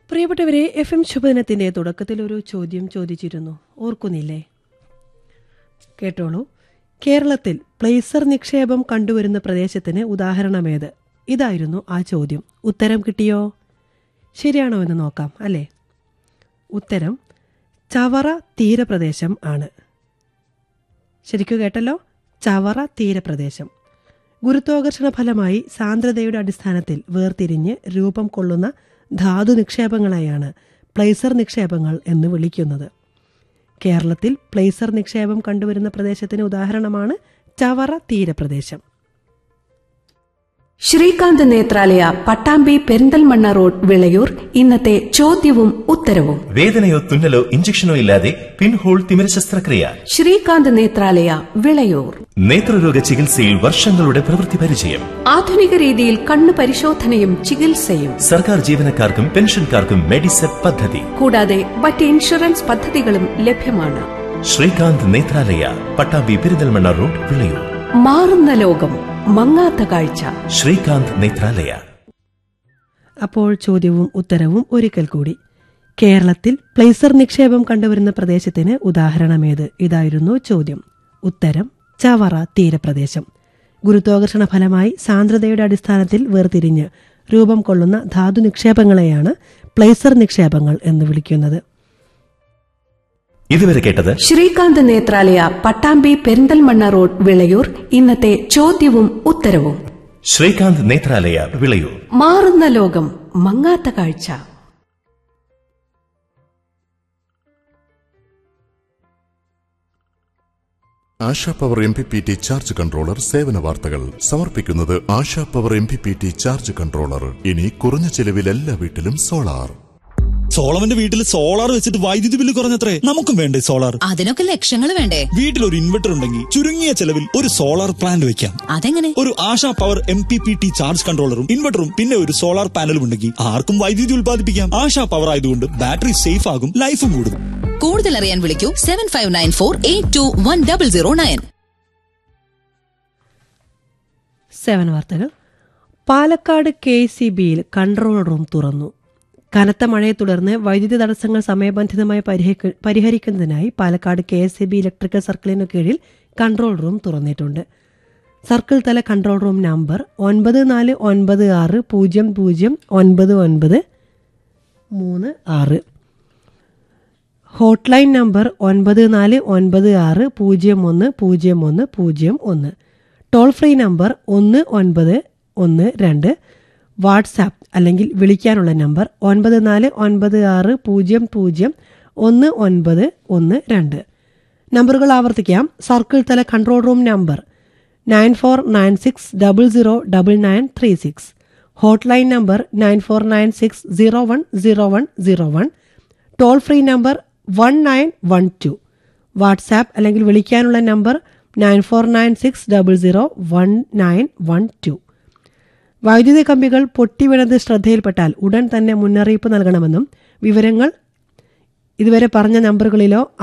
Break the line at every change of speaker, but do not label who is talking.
പ്രിയപ്പെട്ടവരെ F M ശുഭദിനത്തിന്റെ തുടക്കത്തിൽ ഒരു ചോദ്യം ചോദിച്ചിരുന്നു ഓർക്കുന്നില്ലേ കേട്ടോളൂ കേരളത്തിൽ പ്ലേസർ നിക്ഷേപം കണ്ടുവരുന്ന പ്രദേശത്തിന് ഉദാഹരണമേത് ഇതായിരുന്നു ആ ചോദ്യം ഉത്തരം കിട്ടിയോ ശരിയാണോ എന്ന് നോക്കാം അല്ലേ ഉത്തരം ചവറ തീരപ്രദേശം ആണ് ശരിക്കും കേട്ടല്ലോ ചവറ തീരപ്രദേശം ഗുരുത്വാകർഷണ ഫലമായി സാന്ദ്രതയുടെ അടിസ്ഥാനത്തിൽ വേർതിരിഞ്ഞ് രൂപം കൊള്ളുന്ന ധാതു നിക്ഷേപങ്ങളെയാണ് പ്ലേസർ നിക്ഷേപങ്ങൾ എന്ന് വിളിക്കുന്നത് കേരളത്തിൽ പ്ലേസർ നിക്ഷേപം കണ്ടുവരുന്ന പ്രദേശത്തിന് ഉദാഹരണമാണ് ചവറ തീരപ്രദേശം
ശ്രീകാന്ത് നേത്രാലയ പട്ടാമ്പി പെരിന്തൽമണ്ണ റോഡ് വിളയൂർ ഇന്നത്തെ ചോദ്യവും ഉത്തരവും
വേദനയോ തുന്നലോ ഇഞ്ചക്ഷനോ ഇല്ലാതെ പിൻഹോൾ തിമിര ശസ്ത്രക്രിയ
ശ്രീകാന്ത് നേത്രാലയ വിളയൂർ
നേത്രരോഗ ചികിത്സയിൽ വർഷങ്ങളുടെ പ്രവൃത്തി പരിചയം
ആധുനിക രീതിയിൽ കണ്ണു പരിശോധനയും ചികിത്സയും
സർക്കാർ ജീവനക്കാർക്കും പെൻഷൻകാർക്കും മെഡിസെപ് പദ്ധതി
കൂടാതെ മറ്റ് ഇൻഷുറൻസ് പദ്ധതികളും ലഭ്യമാണ്
ശ്രീകാന്ത് നേത്രാലയ പട്ടാമ്പി പെരിന്തൽമണ്ണ റോഡ് വിളയൂർ
മാറുന്ന ലോകം മങ്ങാത്ത കാഴ്ച
ശ്രീകാന്ത് നേത്രാലയ
അപ്പോൾ ചോദ്യവും ഉത്തരവും ഒരിക്കൽ കൂടി കേരളത്തിൽ പ്ലേസർ നിക്ഷേപം കണ്ടുവരുന്ന പ്രദേശത്തിന് ഉദാഹരണമേത് ഇതായിരുന്നു ചോദ്യം ഉത്തരം ചവറ തീരപ്രദേശം ഗുരുത്വാകർഷണ ഫലമായി സാന്ദ്രതയുടെ അടിസ്ഥാനത്തിൽ വേർതിരിഞ്ഞ് രൂപം കൊള്ളുന്ന ധാതു നിക്ഷേപങ്ങളെയാണ് പ്ലേസർ നിക്ഷേപങ്ങൾ എന്ന് വിളിക്കുന്നത്
ഇതുവരെ കേട്ടത്
ശ്രീകാന്ത് നേത്രാലയ പട്ടാമ്പി പെരിന്തൽമണ്ണ റോഡ് വിളയൂർ ഇന്നത്തെ ചോദ്യവും ഉത്തരവും
ശ്രീകാന്ത് നേത്രാലയ വിളയൂർ
മാറുന്ന ലോകം മങ്ങാത്ത കാഴ്ച
Asha power M P P T charge controller സേവന വാർത്തകൾ സമർപ്പിക്കുന്നത് Asha power M P P T charge controller ഇനി കുറഞ്ഞ ചെലവിൽ എല്ലാ വീട്ടിലും സോളാർ
സോളവന്റെ വീട്ടിൽ സോളാർ വെച്ചിട്ട് വൈദ്യുതി ബില്ല് കുറഞ്ഞത്രേ നമുക്കും വേണ്ടേ സോളാർ
അതിനൊക്കെ ലക്ഷങ്ങൾ വേണ്ടേ
വീട്ടിൽ ഒരു ഇൻവെർട്ടർ ഉണ്ടെങ്കിൽ ചുരുങ്ങിയ ചെലവിൽ ഒരു സോളാർ പ്ലാന്റ് വെക്കാം
അതെങ്ങനെ
ഒരു Asha power M P P T charge കൺട്രോളറും ഇൻവെർട്ടറും പിന്നെ ഒരു സോളാർ പാനലും ഉണ്ടെങ്കിൽ ആർക്കും വൈദ്യുതി ഉൽപ്പാദിപ്പിക്കാം ആശാ പവർ ആയതുകൊണ്ട് ബാറ്ററി സേഫ് ആകും ലൈഫും കൂടും
കൂടുതൽ അറിയാൻ വിളിക്കൂ seven five nine four eight two one double zero nine
സേവന വാർത്തകൾ പാലക്കാട് കെ സി ബിയിൽ കൺട്രോൾ റൂം തുറന്നു കനത്ത മഴയെ തുടർന്ന് വൈദ്യുതി തടസ്സങ്ങൾ സമയബന്ധിതമായി പരിഹരിക്ക- പരിഹരിക്കുന്നതിനായി Palakkad K S B electrical സർക്കിളിനു കീഴിൽ കൺട്രോൾ റൂം തുറന്നിട്ടുണ്ട് സർക്കിൾ തല കൺട്രോൾ റൂം നമ്പർ ഒൻപത് നാല് ഒൻപത് ആറ് പൂജ്യം പൂജ്യം ഒൻപത് ഒൻപത് മൂന്ന് ആറ് ഹോട്ട്ലൈൻ നമ്പർ ഒൻപത് നാല് ഒൻപത് ആറ് പൂജ്യം ഒന്ന് പൂജ്യം ഒന്ന് പൂജ്യം ഒന്ന് ടോൾ ഫ്രീ നമ്പർ ഒന്ന് ഒൻപത് ഒന്ന് രണ്ട് വാട്സാപ്പ് അല്ലെങ്കിൽ വിളിക്കാനുള്ള നമ്പർ ഒൻപത് നാല് ഒൻപത് ആറ് പൂജ്യം പൂജ്യം ഒന്ന് ഒൻപത് ഒന്ന് രണ്ട് നമ്പറുകൾ ആവർത്തിക്കാം സർക്കിൾ തല control room number nine four nine six double zero double nine three six hotline number nine four nine six zero one zero one zero one toll free number one nine one two WhatsApp അല്ലെങ്കിൽ വിളിക്കാനുള്ള number nine four nine six double zero one nine one two വൈദ്യുതി കമ്പികൾ പൊട്ടിവീണത് ശ്രദ്ധയിൽപ്പെട്ടാൽ ഉടൻ തന്നെ മുന്നറിയിപ്പ് നൽകണമെന്നും വിവരങ്ങൾ ഇതുവരെ പറഞ്ഞ നമ്പറുകളിലോ